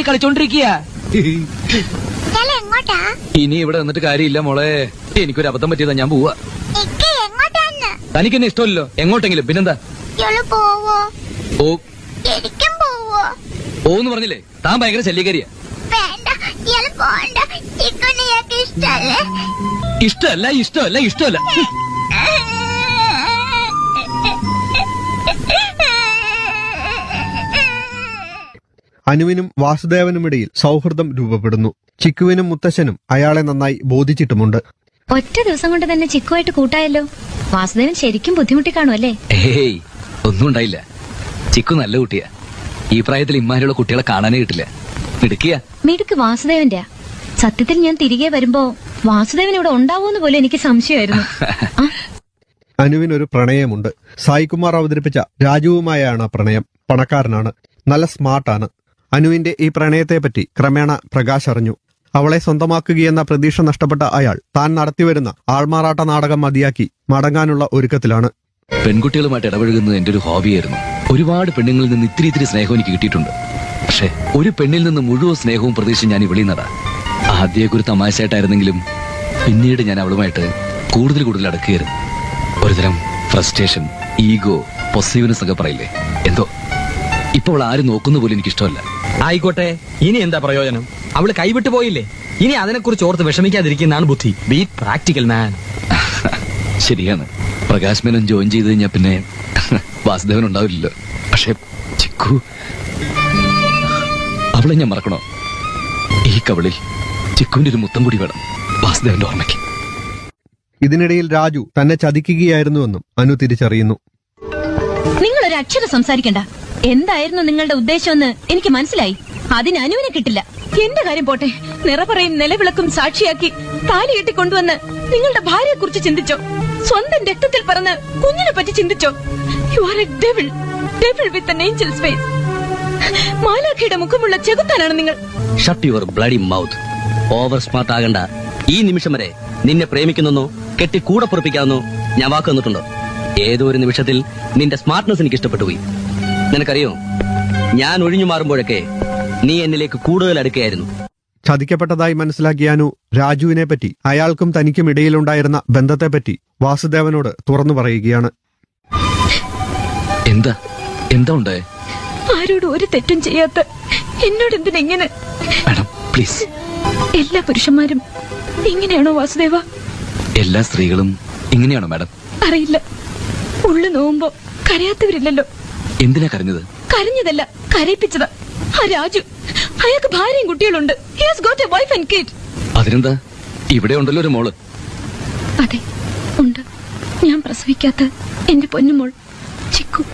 പെൺകുട്ടി കളിച്ചോണ്ടിരിക്കുക ഇയാൾ എങ്ങോട്ടാ ഇനി ഇവിടെ നിന്നിട്ട് കാര്യമില്ല മോളെ എനിക്കൊരു അബദ്ധം പറ്റിയതാ ഞാൻ പോവാ ഇക്ക എങ്ങോട്ടാന്ന് തനിക്ക് എന്നെ ഇഷ്ടമല്ലോ എങ്ങോട്ടെങ്കിലും പിന്നെന്താ ഇയാള് പോവോ ഓ ശരിക്കും പോവോ ഓ എന്ന് പറഞ്ഞില്ലേ താൻ ഭയങ്കര ശല്യക്കാരിയാ വേണ്ട ഇയാള് പോണ്ട ഇക്കൊന്ന് ഇയാൾക്ക് ഇഷ്ടല്ലേ ഇഷ്ടമല്ല ഇഷ്ടമല്ല ഇഷ്ടമല്ല അനുവിനും വാസുദേവനുമിടയിൽ സൗഹൃദം രൂപപ്പെടുന്നു ചിക്കുവിനും മുത്തശ്ശനും അയാളെ നന്നായി ബോധിച്ചിട്ടുമുണ്ട് ഒറ്റ ദിവസം കൊണ്ട് തന്നെ ചിക്കുമായിട്ട് കൂട്ടായല്ലോ വാസുദേവൻ ശരിക്കും ബുദ്ധിമുട്ടി കാണും അല്ലേ ഏയ് ഒന്നും ഉണ്ടായില്ല ചിക്കു നല്ല കുട്ടിയാ ഈ പ്രായത്തിൽ ഇമ്മാരിയുള്ള കുട്ടികളെ കാണാനേ കിട്ടില്ല മിടുക്കിയാ മിടുക്ക് വാസുദേവന്റെയാ സത്യത്തിൽ ഞാൻ തിരികെ വരുമ്പോ വാസുദേവൻ ഇവിടെ ഉണ്ടാവോന്ന് പോലും എനിക്ക് സംശയമായിരുന്നു ആ, അനുവിനൊരു പ്രണയമുണ്ട് സായികുമാർ അവതരിപ്പിച്ച രാജുവുമായാണ് ആ പ്രണയം പണക്കാരനാണ് നല്ല സ്മാർട്ടാണ് അനുവിന്റെ ഈ പ്രണയത്തെപ്പറ്റി ക്രമേണ പ്രകാശ് അറിഞ്ഞു അവളെ സ്വന്തമാക്കുകയെന്ന പ്രതീക്ഷ നഷ്ടപ്പെട്ട അയാൾ താൻ നടത്തിവരുന്ന ആൾമാറാട്ട നാടകം മതിയാക്കി മടങ്ങാനുള്ള ഒരുക്കത്തിലാണ് പെൺകുട്ടികളുമായിട്ട് ഇടപഴകുന്നത് എന്റെ ഒരു ഹോബിയായിരുന്നു ഒരുപാട് പെണ്ണുങ്ങളിൽ നിന്ന് ഇത്തിരി ഇത്തിരി സ്നേഹം എനിക്ക് കിട്ടിയിട്ടുണ്ട് പക്ഷെ ഒരു പെണ്ണിൽ നിന്ന് മുഴുവൻ സ്നേഹവും പ്രതീക്ഷ ഞാൻ ഇവിടെ നടാ ആദ്യമൊക്കെ ഒരു തമാശയായിട്ടായിരുന്നെങ്കിലും പിന്നീട് ഞാൻ അവളുമായിട്ട് കൂടുതൽ കൂടുതൽ അടുക്കുകയായിരുന്നു ഒരുതരം ഫ്രസ്ട്രേഷൻ ഈഗോ പൊസീവ്നെസ് ഒക്കെ പറയില്ലേ എന്തോ ഇപ്പൊ അവൾ ആരും നോക്കുന്ന പോലും എനിക്ക് ഇഷ്ടമല്ല ആയിക്കോട്ടെ ഇനി എന്താ പ്രയോജനം അവള് കൈവിട്ടു പോയില്ലേ ഇനി അതിനെക്കുറിച്ച് ഓർത്ത് വിഷമിക്കാതിരിക്കുന്നതാണ് ബുദ്ധി ബി പ്രാക്ടിക്കൽ മാൻ ശരിയാണ് പ്രകാശ് മേനോൻ ജോയിൻ ചെയ്ത് കഴിഞ്ഞാൽ പിന്നെ വാസുദേവൻ ഉണ്ടാവില്ലല്ലോ പക്ഷെ ചിക്കു അവളെ ഞാൻ മറക്കണോ ഈ കവളിൽ ചിക്കുവിന്റെ ഒരു മുത്തം കൂടി വേണം വാസുദേവന്റെ ഓർമ്മയ്ക്ക് ഇതിനിടയിൽ രാജു തന്നെ ചതിക്കുകയായിരുന്നുവെന്നും അനു തിരിച്ചറിയുന്നു നിങ്ങൾ ഒരു അക്ഷരം സംസാരിക്കണ്ട എന്തായിരുന്നു നിങ്ങളുടെ ഉദ്ദേശമെന്ന് എനിക്ക് മനസ്സിലായി അതിന് അനുവിനെ കിട്ടില്ല എന്റെ കാര്യം പോട്ടെ നിറപറയും നിലവിളക്കും സാക്ഷിയാക്കി താലി കെട്ടി കൊണ്ടുവന്ന് നിങ്ങളുടെ ഭാര്യയെ കുറിച്ച് ചിന്തിച്ചോ സ്വന്തം രക്തത്തിൽ പറന്ന് കുഞ്ഞിനെ പറ്റി ചിന്തിച്ചോ you are a devil devil with angel space മാലാഖയുടെ മുഖമുള്ള ചെകുത്താനാണ് നിങ്ങൾ shut your bloody mouth over smart ആകണ്ട ഈ നിമിഷം വരെ നിന്നെ പ്രേമിക്കുന്നെന്നോ കെട്ടി കൂടെ പൊറപ്പിക്കാമെന്നോ ഞാൻ വാക്ക് തന്നിട്ടുണ്ടോ ഏതോ ഒരു നിമിഷത്തിൽ നിന്റെ സ്മാർട്ട്നെസ് എനിക്ക് ഇഷ്ടപ്പെട്ടു പോയി നിനക്കറിയോ ഞാൻ ഒഴിഞ്ഞു മാറുമ്പോഴൊക്കെ നീ എന്നിലേക്ക് കൂടുതൽ അടുക്കുകയായിരുന്നു ചതിക്കപ്പെട്ടതായി മനസ്സിലാക്കിയ അനു രാജുവിനെ പറ്റി അയാൾക്കും തനിക്കും ഇടയിലുണ്ടായിരുന്ന ബന്ധത്തെപ്പറ്റി വാസുദേവനോട് തുറന്നു പറയുകയാണ് എന്താ എന്താ ഉണ്ടേ ആരോടും ഒരു തെറ്റും ചെയ്യാത്ത എന്നോട് എന്തിനെങ്ങനെ മാഡം പ്ലീസ് എല്ലാ പുരുഷന്മാരും ഇങ്ങനെയാണോ വാസുദേവ എല്ലാ സ്ത്രീകളും ഇങ്ങനെയാണോ മാഡം അറിയില്ല ഉള്ളു നോവുമ്പോ കരയാത്തവരില്ലല്ലോ എന്തിനാ കരഞ്ഞത് കരഞ്ഞതല്ല കരയിപ്പിച്ചത് ആ രാജു അയാൾക്ക് ഭാര്യയും കുട്ടികളുണ്ട് got a wife and kid അതിനെന്താ ഇവിടെ ഉണ്ടല്ലോ ഒരു മോള് അതെ ഉണ്ട് ഞാൻ പ്രസവിക്കാത്ത എന്റെ പൊന്നുമോൾ ചിക്കു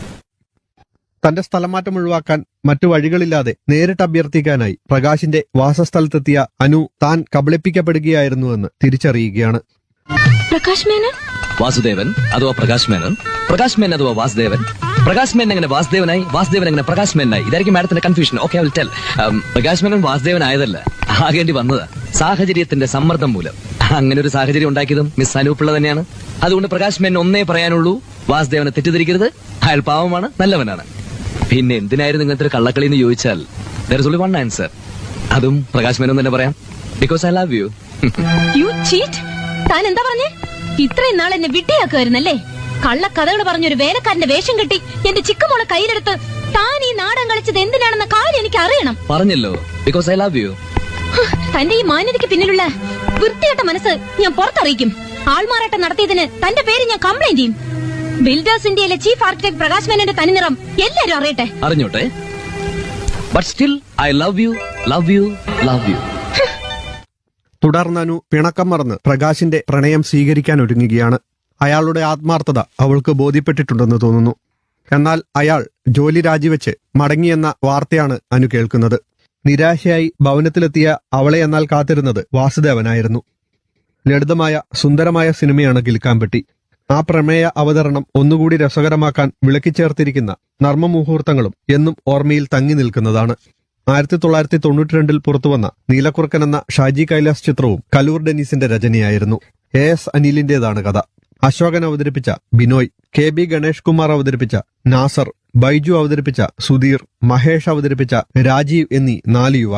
തന്റെ സ്ഥലമാറ്റം ഒഴിവാക്കാൻ മറ്റു വഴികളില്ലാതെ നേരിട്ട് അഭ്യർത്ഥിക്കാനായി പ്രകാശിന്റെ വാസസ്ഥലത്തെത്തിയ അനു താൻ കബളിപ്പിക്കപ്പെടുകയായിരുന്നുവെന്ന് തിരിച്ചറിയുകയാണ് പ്രകാശ് മേനൻ വാസുദേവൻ അഥവാ പ്രകാശ് മേനൻ പ്രകാശ് മേനൻ അഥവാ വാസുദേവൻ പ്രകാശ് മേനൻ എങ്ങനെ വാസുദേവനായി വാസുദേവൻ എങ്ങനെ പ്രകാശ് മേനായി ഇതായിരിക്കും മാഡത്തിന്റെ confusion okay will tell Prakash Menon Vasudevan ആയതല്ല ആകേണ്ടി വന്നതാ സാഹചര്യത്തിന്റെ സമ്മർദ്ദം മൂലം അങ്ങനെ ഒരു സാഹചര്യം ഉണ്ടാക്കിയതും മിസ് അനൂപിള്ള തന്നെയാണ് അതുകൊണ്ട് പ്രകാശ് മേനൻ ഒന്നേ പറയാനുള്ളൂ വാസുദേവനെ തെറ്റിദ്ധരിക്കരുത് അയാൾ പാവമാണ് നല്ലവനാണ് പിന്നെ എന്തിനായിരുന്നു ഇങ്ങനത്തെ ഒരു കള്ളക്കളി എന്ന് ചോദിച്ചാൽ there is only one answer അതും പ്രകാശ് മേനോൻ തന്നെ പറയാം because I love you you cheat താൻ എന്താ പറഞ്ഞേ ഇത്രയും നാൾ എന്നെ വിട്ടിയാക്കുമായിരുന്നല്ലേ കള്ളക്കഥകൾ പറഞ്ഞൊരു വേലക്കാരന്റെ വേഷം കെട്ടി എന്റെ ചിക്കുമോളെ കയ്യിലെടുത്ത് താൻ ഈ നാടൻ കളിച്ചത് എന്തിനാണെന്ന കാര്യം എനിക്ക് അറിയണം പറഞ്ഞല്ലോ ബിക്കോസ് ഐ ലവ് യു ഹ്, തന്റെ ഈ മാന്യതയ്ക്ക് പിന്നിലുള്ള വൃത്തികെട്ട മനസ്സ് ഞാൻ പുറത്തറിയിക്കും ആൾമാറാട്ടം നടത്തിയതിന് തന്റെ പേര് ഞാൻ കംപ്ലൈന്റ് ചെയ്യും ബിൽഡേഴ്സ് ഇന്ത്യയിലെ ചീഫ് ആർക്കിടെക്ട് പ്രകാശ് മേനന്റെ തനിനിറം എല്ലാരും അറിയട്ടെ അറിഞ്ഞോട്ടെ but still I love you love you love you തുടർന്ന് അനു പിണക്കം മറന്ന് പ്രകാശിന്റെ പ്രണയം സ്വീകരിക്കാൻ ഒരുങ്ങുകയാണ് അയാളുടെ ആത്മാർത്ഥത അവൾക്ക് ബോധ്യപ്പെട്ടിട്ടുണ്ടെന്ന് തോന്നുന്നു എന്നാൽ അയാൾ ജോലി രാജിവെച്ച് മടങ്ങിയെന്ന വാർത്തയാണ് അനു കേൾക്കുന്നത് നിരാശയായി ഭവനത്തിലെത്തിയ അവളെ എന്നാൽ കാത്തിരുന്നത് വാസുദേവനായിരുന്നു ലളിതമായ സുന്ദരമായ സിനിമയാണ് കിൽക്കാമ്പെട്ടി ആ പ്രമേയ അവതരണം ഒന്നുകൂടി രസകരമാക്കാൻ വിളക്കിച്ചേർത്തിരിക്കുന്ന നർമ്മമുഹൂർത്തങ്ങളും എന്നും ഓർമ്മയിൽ തങ്ങി നിൽക്കുന്നതാണ് ആയിരത്തി തൊള്ളായിരത്തി തൊണ്ണൂറ്റിരണ്ടിൽ പുറത്തുവന്ന നീലക്കുറുക്കൻ എന്ന ഷാജി കൈലാസ് ചിത്രവും കലൂർ ഡെന്നീസിന്റെ രചനയായിരുന്നു എ എസ് അനിലിന്റേതാണ് കഥ അശോകൻ അവതരിപ്പിച്ച ബിനോയ് കെ ബി ഗണേഷ് കുമാർ അവതരിപ്പിച്ച നാസർ ബൈജു അവതരിപ്പിച്ച സുധീർ മഹേഷ് അവതരിപ്പിച്ച രാജീവ് എന്നീ നാല് യുവാക്കൾ